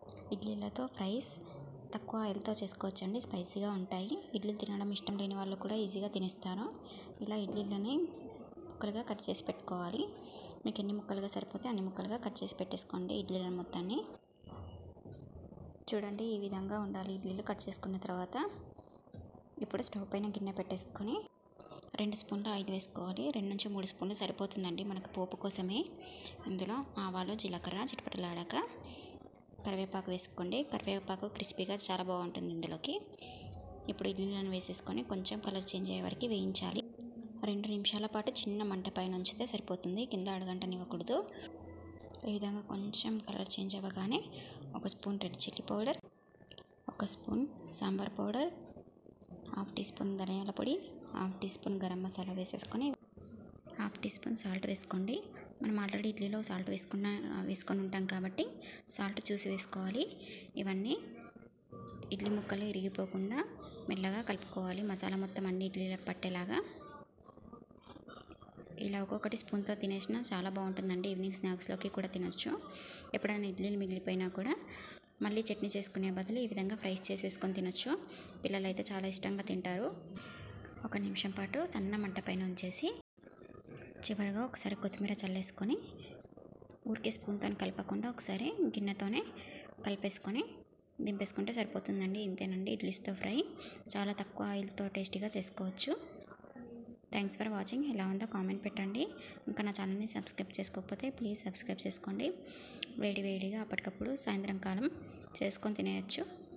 ఇడ్లీలతో fries తక్కువ ఆయిల్తో చేసుకోవచ్చండి స్పైసీగా ఉంటాయి ఇడ్లీ తినడం ఇష్టం లేని వాళ్ళు కూడా ఈజీగా తినేస్తారు ఇలా ఇడ్లీలని ముక్కలుగా కట్ చేసి పెట్టుకోవాలి మీకు ఎన్ని ముక్కలుగా సరిపోతే అన్ని ముక్కలుగా కట్ చేసి పెట్టేసుకోండి ఇడ్లీల మొత్తాన్ని చూడండి ఈ విధంగా ఉండాలి ఇడ్లీలు కట్ చేసుకున్న తర్వాత ఇప్పుడు స్టవ్ పైన గిన్నె పెట్టేసుకొని రెండు స్పూన్లు ఆయిల్ వేసుకోవాలి రెండు నుంచి మూడు స్పూన్లు సరిపోతుందండి మనకు పోపు కోసమే ఇందులో ఆవాలు జీలకర్ర చిటపటలాడాక కరివేపాకు వేసుకోండి కరివేపాకు క్రిస్పీగా చాలా బాగుంటుంది ఇందులోకి ఇప్పుడు ఇడ్లీలను వేసేసుకొని కొంచెం కలర్ చేంజ్ అయ్యే వరకు వేయించాలి రెండు నిమిషాల పాటు చిన్న మంట పైన ఉంచితే సరిపోతుంది కింద అడగంటనివ్వకూడదు ఈ విధంగా కొంచెం కలర్ చేంజ్ అవ్వగానే ఒక స్పూన్ రెడ్ చిల్లీ పౌడర్ ఒక spoon sambar powder half teaspoon ధనియాల పొడి half teaspoon garam masala వేసేసుకొని హాఫ్ టీ స్పూన్ సాల్ట్ వేసుకోండి మనం ఆల్రెడీ ఇడ్లీలో సాల్ట్ వేసుకున్న వేసుకొని ఉంటాం కాబట్టి సాల్ట్ చూసి వేసుకోవాలి ఇవన్నీ ఇడ్లీ ముక్కలు ఇరిగిపోకుండా మెల్లగా కలుపుకోవాలి మసాలా మొత్తం అన్ని ఇడ్లీలకు పట్టేలాగా ఇలా ఒక్కొక్కటి స్పూన్తో తినేసినా చాలా బాగుంటుందండి ఈవినింగ్ స్నాక్స్లోకి కూడా తినొచ్చు ఎప్పుడైనా ఇడ్లీలు మిగిలిపోయినా కూడా మళ్ళీ చట్నీ చేసుకునే బదులు ఈ విధంగా ఫ్రైస్ చేసేసుకొని తినొచ్చు పిల్లలు అయితే చాలా ఇష్టంగా తింటారు ఒక నిమిషం పాటు సన్న మంట పైన ఉంచేసి చివరిగా ఒకసారి కొత్తిమీర చల్లేసుకొని ఊరికే స్పూన్తో కలపకుండా ఒకసారి గిన్నెతోనే కలిపేసుకొని దింపేసుకుంటే సరిపోతుందండి ఇంతేనండి ఇడ్లీస్తో ఫ్రై చాలా తక్కువ ఆయిల్తో టేస్టీగా చేసుకోవచ్చు థ్యాంక్స్ ఫర్ వాచింగ్ ఎలా ఉందో కామెంట్ పెట్టండి ఇంకా నా ఛానల్ని సబ్స్క్రైబ్ చేసుకోకపోతే ప్లీజ్ సబ్స్క్రైబ్ చేసుకోండి వేడి వేడిగా అప్పటికప్పుడు సాయంత్రం కాలం చేసుకొని తినేయచ్చు